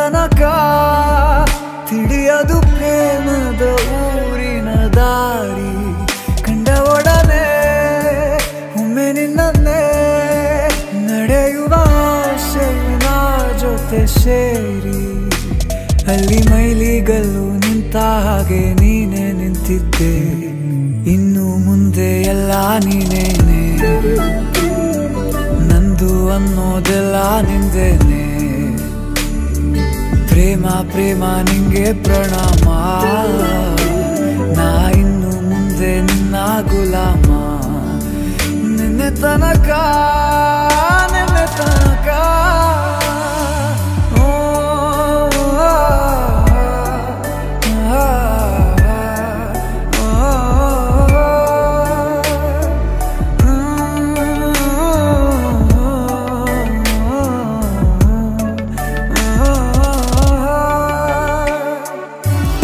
ತನಕ ತಿಳಿಯದು ಪ್ರೇಮದ ಊರಿನ ದಾರಿ ಕಂಡ ಒಡನೆ ಒಮ್ಮೆ ನಿನ್ನೇ ನಡೆಯುವ ಆಸೆಯ ಜೊತೆ ಸೇರಿ ಅಲ್ಲಿ ಮೈಲಿಗಲ್ಲು ನಿಂತ ಹಾಗೆ ನೀನೆ ನಿಂತಿದ್ದೆ ಇನ್ನು ಮುಂದೆ ಎಲ್ಲ ನೀನೇನೆ ನಂದು ಅನ್ನೋದೆಲ್ಲ ನಿಂದೇನೆ ಪ್ರೇಮ ಪ್ರೇಮ ನಿಂಗೆ ಪ್ರಣಾಮ ನಾ ಇನ್ನು ಮುಂದೆ ನಿನ್ನ ಗುಲಾಮ ನಿನ್ನೆ ತನಕ ನಿನ್ನೆ ತನಕ ಓ, ಆ, ಆ, ಆ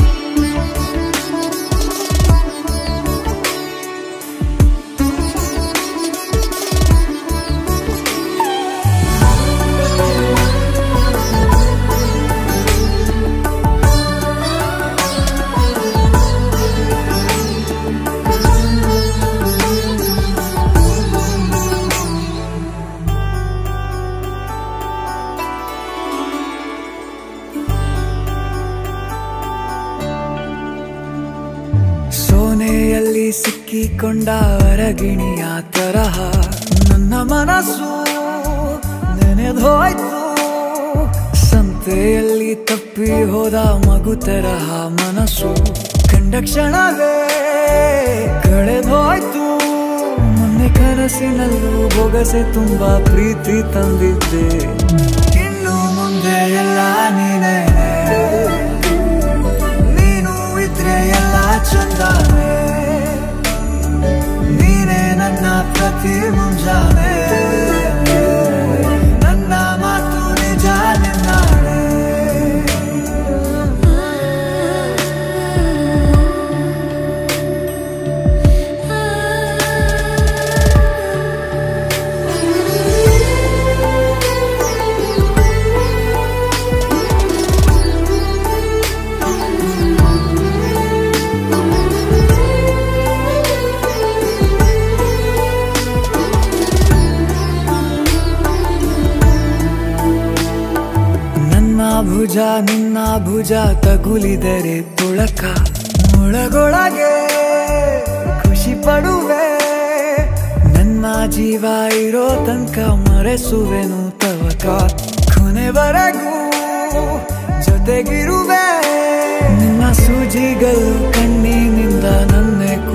ಸೋನೆಯಲ್ಲಿ ಸಿಕ್ಕಿಕೊಂಡ ಅರಗಿಣಿಯ ತರಹ ನನ್ನ ಮನಸ್ಸು ನೆನೆದೋಯ್ತು ಸಂತೆಯಲ್ಲಿ ತಪ್ಪಿ ಹೋದ ಮಗು ತರಹ ಮನಸ್ಸು ಕಂಡ ಕ್ಷಣವೇ ಕಳೆದೋಯ್ತು ಮೊನ್ನೆ ಕನಸಿನಲ್ಲೂ ಬೊಗಸೆ ತುಂಬಾ ಪ್ರೀತಿ ತಂದಿದ್ದೆ ಇನ್ನು ಮುಂದೆ ಎಲ್ಲ ನೀನೇ ನೀನು ಇದ್ರೆ ಎಲ್ಲ ಚಂದಾನೆ ನೀನೇ ನನ್ನ ಪ್ರತಿ ಮುಂಜಾನೆ ನನ್ನ ಮಾತು ನಿಜ ನಿನ್ನಾಳೆ ನನ್ನ ಭುಜ ನಿನ್ನ ಭುಜ ತಗುಲಿದರೆ ತುಳಕ ಮುಳಗೊಳಗೆ ಖುಷಿ ಪಡುವೆ ನನ್ನ ಜೀವ ಇರೋ ತನಕ ಮರೆಸುವೆನು ತವಕ ಕೊನೆವರೆಗೂ ಜೊತೆಗಿರುವೆ ನಿನ್ನ ಸೂಜಿಗಳು ಕಣ್ಣಿನಿಂದ ನನ್ನೆ